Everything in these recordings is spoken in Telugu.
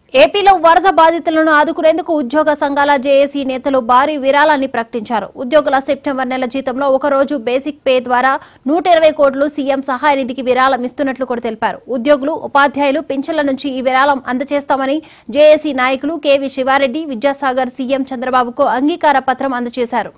ఏపీలో వరద బాధితులను ఆదుకునేందుకు ఉద్యోగ సంఘాల జేఏసీ నేతలు భారీ విరాళాన్ని ప్రకటించారు ఉద్యోగుల సెప్టెంబర్ నెల జీతంలో ఒక రోజు బేసిక్ పే ద్వారా నూట ఇరవై కోట్లు సీఎం సహాయ నిధికి విరాళం ఇస్తున్నట్లు కూడా తెలిపారు ఉద్యోగులు ఉపాధ్యాయులు పింఛన్ల నుంచి ఈ విరాళం అందజేస్తామని జేఏసీ నాయకులు కేవీ శివారెడ్డి విద్యాసాగర్ సీఎం చంద్రబాబుకు అంగీకార పత్రం అందజేశారు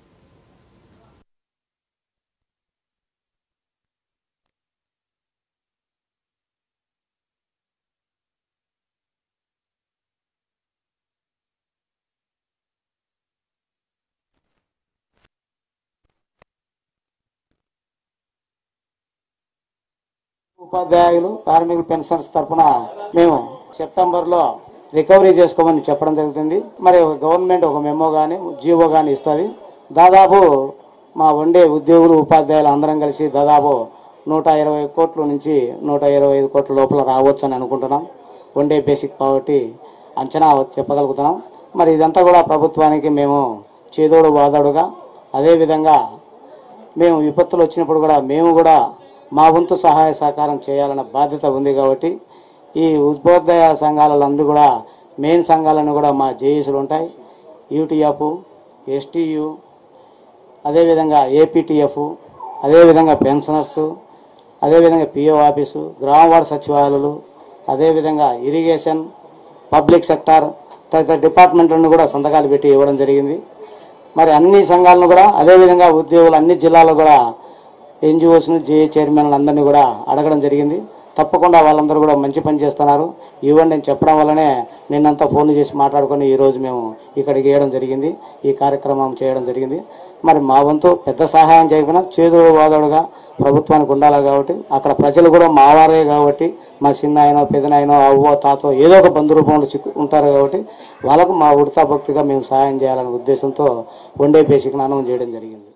ఉపాధ్యాయులు కార్మిక పెన్షన్స్ తరఫున మేము సెప్టెంబర్ లో రికవరీ చేసుకోమని చెప్పడం జరుగుతుంది మరి గవర్నమెంట్ ఒక మెమో కానీ జీవో కానీ ఇస్తుంది దాదాపు మా వండే ఉద్యోగులు ఉపాధ్యాయులు అందరం కలిసి దాదాపు నూట ఇరవై కోట్ల నుంచి నూట ఇరవై ఐదు కోట్ల లోపల రావచ్చు అని అనుకుంటున్నాం వండే బేసిక్ పావర్టీ అంచనా చెప్పగలుగుతున్నాం మరి ఇదంతా కూడా ప్రభుత్వానికి మేము చేదోడు వాదోడుగా అదేవిధంగా మేము విపత్తులు వచ్చినప్పుడు కూడా మేము కూడా మా వంతు సహాయ సహకారం చేయాలన్న బాధ్యత ఉంది కాబట్టి ఈ ఉద్బోధయ సంఘాలందరూ కూడా మెయిన్ సంఘాలను కూడా మా జేఏసీలు ఉంటాయి యూటీఎఫ్ ఎస్టీయు అదేవిధంగా ఏపీటీఎఫ్ అదేవిధంగా పెన్షనర్స్ అదేవిధంగా పిఓ ఆఫీసు గ్రామ వార్డు సచివాలయాలు అదేవిధంగా ఇరిగేషన్ పబ్లిక్ సెక్టార్ తదితర డిపార్ట్మెంట్లను కూడా సంతకాలు పెట్టి ఇవ్వడం జరిగింది మరి అన్ని సంఘాలను కూడా అదేవిధంగా ఉద్యోగులు అన్ని జిల్లాల్లో కూడా ఎన్జిఓస్ను జేఏ చైర్మన్లు అందరినీ కూడా అడగడం జరిగింది తప్పకుండా వాళ్ళందరూ కూడా మంచి పని చేస్తున్నారు ఇవ్వండి అని చెప్పడం వల్లనే నిన్నంతా ఫోన్లు చేసి మాట్లాడుకొని ఈరోజు మేము ఇక్కడికి వేయడం జరిగింది ఈ కార్యక్రమం చేయడం జరిగింది మరి మా వంతు పెద్ద సహాయం చేయకుండా చేదోడు వాదోడుగా ప్రభుత్వానికి ఉండాలి కాబట్టి అక్కడ ప్రజలు కూడా మావారే కాబట్టి మా చిన్న అయినో పెదనాయనో అవ్వో తాతో ఏదో ఒక బంధు రూపంలో చిక్కు ఉంటారు కాబట్టి వాళ్ళకు మా ఉడతా భక్తిగా మేము సహాయం చేయాలనే ఉద్దేశంతో వండే బేసిక్ నానం చేయడం జరిగింది